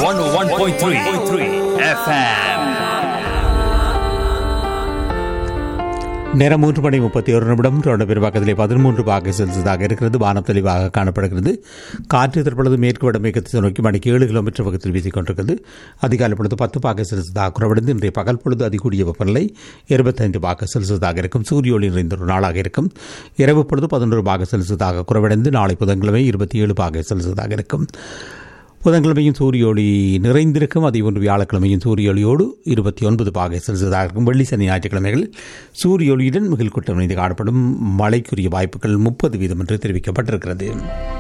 101.3 FM. நேரம் மூன்று மணி முப்பத்தி ஒரு நிமிடம் தொடர்ந்து பெரும்பாக்கத்திலே பதிமூன்று பாகை செல்சியஸாக இருக்கிறது வானம் தெளிவாக காணப்படுகிறது காற்று தற்பொழுது மேற்கு வடமேற்கு நோக்கி மணிக்கு ஏழு கிலோமீட்டர் வேகத்தில் வீசிக் கொண்டிருக்கிறது அதிகாலை பொழுது பத்து பாகை செல்சியஸாக குறைவடைந்து இன்றைய பகல் பொழுது அதிகூடிய வெப்பநிலை இருபத்தைந்து பாகை செல்சியஸாக இருக்கும் சூரிய ஒளி நிறைந்த ஒரு நாளாக இருக்கும் இரவு பொழுது பதினொரு பாகை செல்சியஸாக குறைவடைந்து நாளை புதன்கிழமை இருபத்தி ஏழு பாகை செல்சியஸாக இருக்கும் புதன்கிழமையும் சூரிய ஒளி நிறைந்திருக்கும் அதே போன்று வியாழக்கிழமையும் சூரிய ஒளியோடு இருபத்தி ஒன்பது பாகை செல்சியஸாக இருக்கும் வெள்ளி சனி ஞாயிற்றுக்கிழமைகளில் சூரிய ஒளியுடன் மிகில் கூட்டம் இணைந்து காணப்படும் மழைக்குரிய வாய்ப்புகள் முப்பது வீதம் என்று தெரிவிக்கப்பட்டிருக்கிறது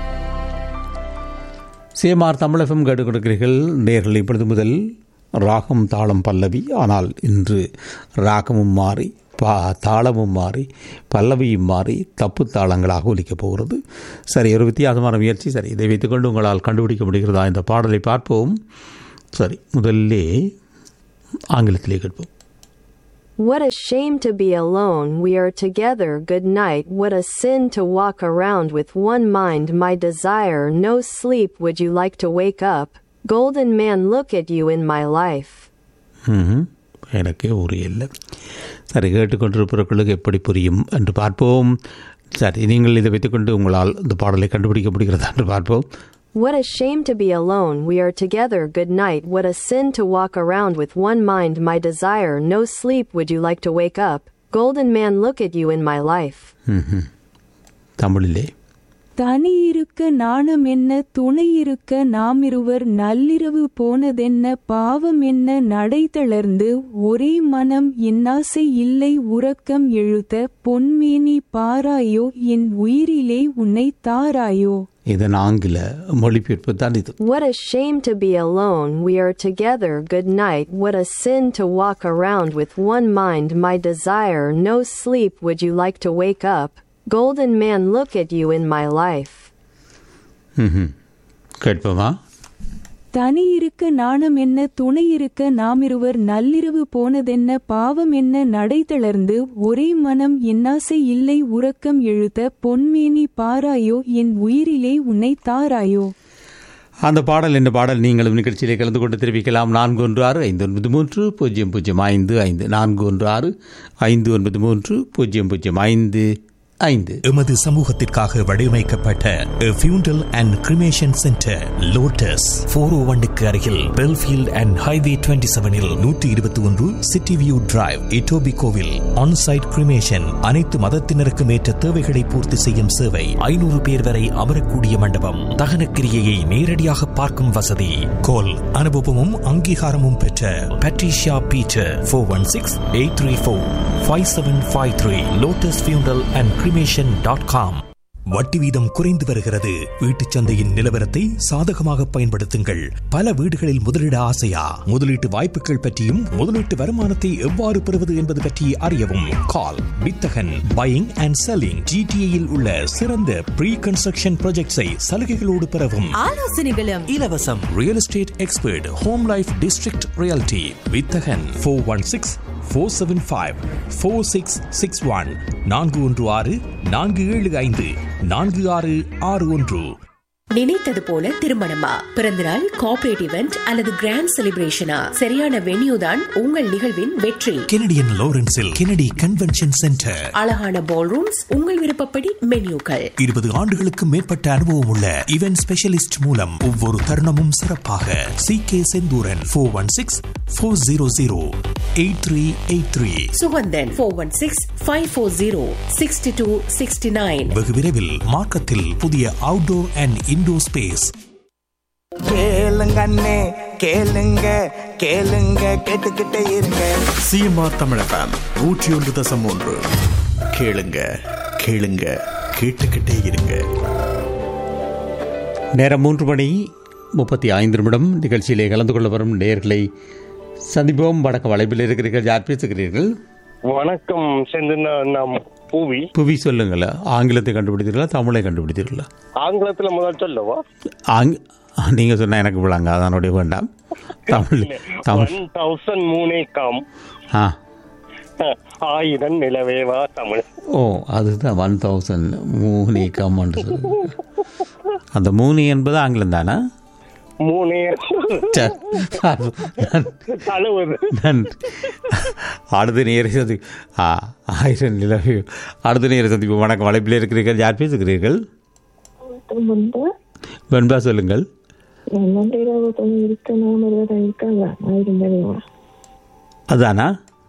சேமார் தமிழகம் கேட்டுக் கொடுக்கிறீர்கள் நேர்கள் இப்பொழுது முதல் ராகம் தாளம் பல்லவி ஆனால் இன்று ராகமும் மாறி பா தாளமும் மாறி பல்லவியும் மாறி தப்பு தாளங்களாக ஒலிக்கப் போகிறது சரி ஒரு வித்தியாசமான முயற்சி சரி இதை வைத்துக்கொண்டு உங்களால் கண்டுபிடிக்க முடிகிறதா இந்த பாடலை பார்ப்போம் சரி முதல்லே ஆங்கிலத்திலே கேட்போம் What a shame to be alone, we are together, good night. What a sin to walk around with one mind, my desire, no sleep, would you like to wake up? Golden man, look at you in my life. ம்ஹும். எனக்கே ஒரு இல்லை சரி கேட்டுக்கொண்டிருப்பவர்களுக்கு எப்படி புரியும் என்று பார்ப்போம் சரி நீங்கள் இதை வைத்துக்கொண்டு உங்களால் இந்த பாடலை கண்டுபிடிக்க முடிகிறதா என்று பார்ப்போம் What a shame to be alone, we are together, good night. What a sin to walk around with one mind, my desire, no sleep, would you like to wake up? Golden man, look at you in my life. ம்ஹும். தமிழிலே தனி இருக்க நாணம் என்ன துணை இருக்க நாம் இருவர் நள்ளிரவு போனதென்ன பாவம் என்ன நடை தளர்ந்து ஒரே மனம் என்னாசை இல்லை உறக்கம் எழுத பொன்மேனி பாராயோ என் உயிரிலே உன்னை தாராயோ இதன் ஆங்கில மொழிபெயர்ப்பு தான் இது What a shame to be alone, we are together, good night. What a sin to walk around with one mind, my desire, no sleep, would you like to wake up? Golden man, look at you in my life. ம்ஹும். கேட்போமா தனி இருக்க நாணம் என்ன துணை இருக்க நாம் இருவர் நள்ளிரவு போனதென்ன பாவம் என்ன நடை தளர்ந்து ஒரே மனம் என்னாசை இல்லை உறக்கம் எழுத பொன்மேனி பாராயோ என் உயிரிலே உன்னை தாராயோ அந்த பாடல் என்ன பாடல் நீங்களும் நிகழ்ச்சியிலே கலந்து கொண்டு தெரிவிக்கலாம் நான்கு ஒன்று ஆறு ஐந்து ஒன்பது மூன்று பூஜ்ஜியம் பூஜ்ஜியம் ஐந்து ஐந்து நான்கு ஒன்று ஆறு ஐந்து ஒன்பது மூன்று பூஜ்ஜியம் பூஜ்ஜியம் ஐந்து ஐந்து எமது சமூகத்திற்காக வடிவமைக்கப்பட்ட funeral and cremation centre Lotus four O ஒன்னுக்கு அருகில் பெல்ஃபீல்ட் அண்ட் ஹைவே டுவெண்ட்டி செவனில் நூற்றி இருபத்தி ஒன்று சிட்டி வியூ டிரைவ் இட்டோபி கோவில் ஆன்சைட் கிரிமேஷன் அனைத்து மதத்தினருக்கும் ஏற்ற தேவைகளை பூர்த்தி செய்யும் சேவை ஐநூறு பேர் வரை அமரக்கூடிய மண்டபம் தகனக்கிரியையை நேரடியாக பார்க்கும் வசதி கோல் அனுபவமும் அங்கீகாரமும் பெற்ற Patricia Peter four one six eight three four five seven five three Lotus funeral and cremation dot com வட்டி வீதம் குறைந்து வருகிறது வீட்டுச் சந்தையின் நிலவரத்தை சாதகமாக பயன்படுத்துங்கள் பல வீடுகளில் முதலீட ஆசையா முதலீட்டு வாய்ப்புகள் பற்றியும் முதலீட்டு வருமானத்தை எவ்வாறு பெறுவது என்பது பற்றி அறியவும் கால் வித்தகன் பையிங் அண்ட் செல்லிங் ஜிடிஏயில் உள்ள சிறந்த ப்ரீ கன்ஸ்ட்ரக்ஷன் ப்ராஜெக்ட்ஸை சலுகைகளோடு பெறவும் ஆலோசனைகளும் இலவசம் real estate expert home life district reality Vithagan four one six four seven five four six six one நான்கு ஒன்று ஆறு நான்கு ஏழு ஐந்து நான்கு ஆறு ஆறு ஒன்று நினைத்தது போல திருமணமா பிறந்தநாள் கார்ப்பரேட் இவெண்ட் அல்லது கிராண்ட் செலிப்ரேஷனா சரியான வென்யூ தான் உங்கள் நிகழ்வின் வெற்றி கெனடியன் லாரன்ஸில் கெனடி கன்வென்ஷன் சென்டர் அழகான பால் ரூம்ஸ் உங்கள் விருப்பப்படி மென்யூக்கள் இருபது ஆண்டுகளுக்கு மேற்பட்ட அனுபவம் உள்ள இவென்ட் ஸ்பெஷலிஸ்ட் மூலம் ஒவ்வொரு தருணமும் சிறப்பாக C K Senthooran four one six four zero zero eight three eight three Suganthan four one six five four zero sixty two sixty nine வெகு விரைவில் மார்க்கத்தில் புதிய அவுட்டோர் அண்ட் இன்டோர் ஸ்பேஸ் கேளுங்க அண்ணே கேளுங்க கேளுங்க கேட்டுக்கிட்டே இருங்க சிஎம்ஆர் தமிழகம் நூற்றி ஒன்று தசம் ஒன்று கேளுங்க கேளுங்க கேட்டுக்கிட்டே இருங்க நேரம் மூன்று மணி முப்பத்தி ஐந்து நிமிடம் நிகழ்ச்சியிலே கலந்து கொள்ள வரும் நேர்களை சந்திப்போம் வடக்க வளைப்பில் இருக்கிறீர்கள் யார் பேசுகிறீர்கள் வணக்கம் செந்தின நாம் பூவி புவி சொல்லுங்கள ஆங்கிலத்தை கண்டுபிடித்தீர்களா தமிழை கண்டுபிடித்தீர்களா ஆங்கிலத்துல முதல் சொல்லவா ஆங் நீங்கள் சொன்னால் எனக்கு விளங்க அதனுடைய வேண்டாம் தமிழ் தமிழ் ஒன் தௌசண்ட் மூணே காம் ஆ ஆயிரம் நிலவேவா தமிழ் ஓ அதுதான் ஒன் தௌசண்ட் மூணு கமாண்டு சொல்லுங்க அந்த மூணு என்பது ஆங்கிலம் தானா மூணே சரி. நன்றி. அழுவது நன்றி அடுத்த நேர சந்தி ஆ ஆயிரம் நிலவு அடுத்த நேர சந்திப்பு வணக்கம் வலைப்பில் இருக்கிறீர்கள் யார் பேசுகிறீர்கள் வெண்பா சொல்லுங்கள் அதானா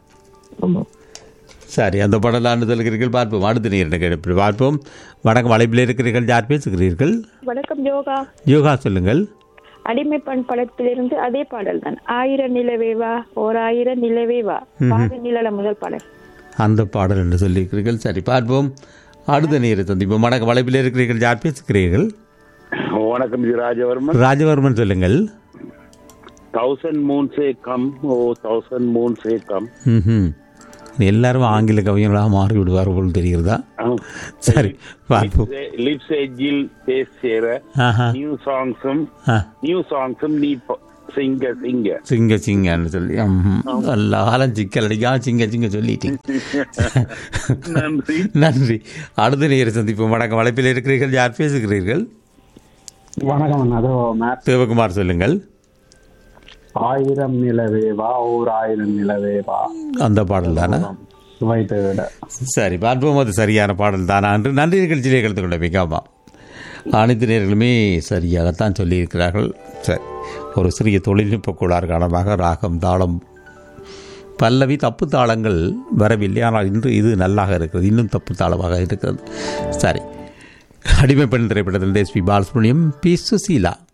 சரி அந்த படலான்னு சொல்கிறீர்கள் பார்ப்போம் அடுத்த நேரம் கேட்பு பார்ப்போம் வணக்கம் வலைப்பில் இருக்கிறீர்கள் யார் பேசுகிறீர்கள் வணக்கம் யோகா யோகா சொல்லுங்கள் அடிமைப்பண் படத்திலிருந்து அதே பாடல் தான் ஆயிரம் நிலவேவா ஓர் ஆயிரம் நிலவேவா பாத நிழல முதல் பாடல் அந்த பாடல் என்று சொல்லியிருக்கிறீர்கள் சரி பார்ப்போம் அடுத்த நேர சந்திப்போம் வணக்கம் வலைப்பில் இருக்கிறீர்கள் யார் பேசுகிறீர்கள் வணக்கம் ஜி ராஜவர்மன் ராஜவர்மன் சொல்லுங்கள் தௌசண்ட் மூன் சே கம் ஓ தௌசண்ட் மூன் சே கம் ம்ஹும். எல்லாரும் ஆங்கில கவிஞர்களாக மாறி விடுவார் போல் தெரிகிறதா சரி பார்ப்போம் லிப்ஸ் எஜில் பேஸ் சேர ஆஹா. நியூ சாங்ஸும் ஆ. நியூ சாங்ஸும் நீ ப- சிங்க சிங்க சிங்க சிங்கன்னு சொல்லி ம்ஹும். எல்லா காலம் சிக்கல் அடிக்கா சிங்க சிங்க சொல்லிட்டீங்க நன்றி நன்றி அடுத்த நேர சந்திப்போம் வணக்கம் வலைப்பில் இருக்கிறீர்கள் யார் பேசுகிறீர்கள் வணக்கம் அதோ மேப் சிவகுமார் சொல்லுங்கள் ஆயிரம் நிலவே வா ஓர் ஆயிரம் நிலவே வா அந்த பாடல் தானே சுவைத்தை விட சரி பார்ப்போம் அது சரியான பாடல் தானா என்று நன்றி நிகழ்ச்சியிலே கலந்து கொள்ள வைக்காமா அனைத்து நேர்களுமே சரியாகத்தான் சொல்லியிருக்கிறார்கள் சரி ஒரு சிறிய தொழில்நுட்ப கோளாறு காரணமாக ராகம் தாளம் பல்லவி தப்பு தாளங்கள் வரவில்லை ஆனால் இன்று இது நல்லாக இருக்கிறது இன்னும் தப்பு தாளமாக இருக்கிறது சரி அடிமை பெண் திரைப்படத்தில் எஸ்பி பாலசுப்ரமணியம் பி சுசீலா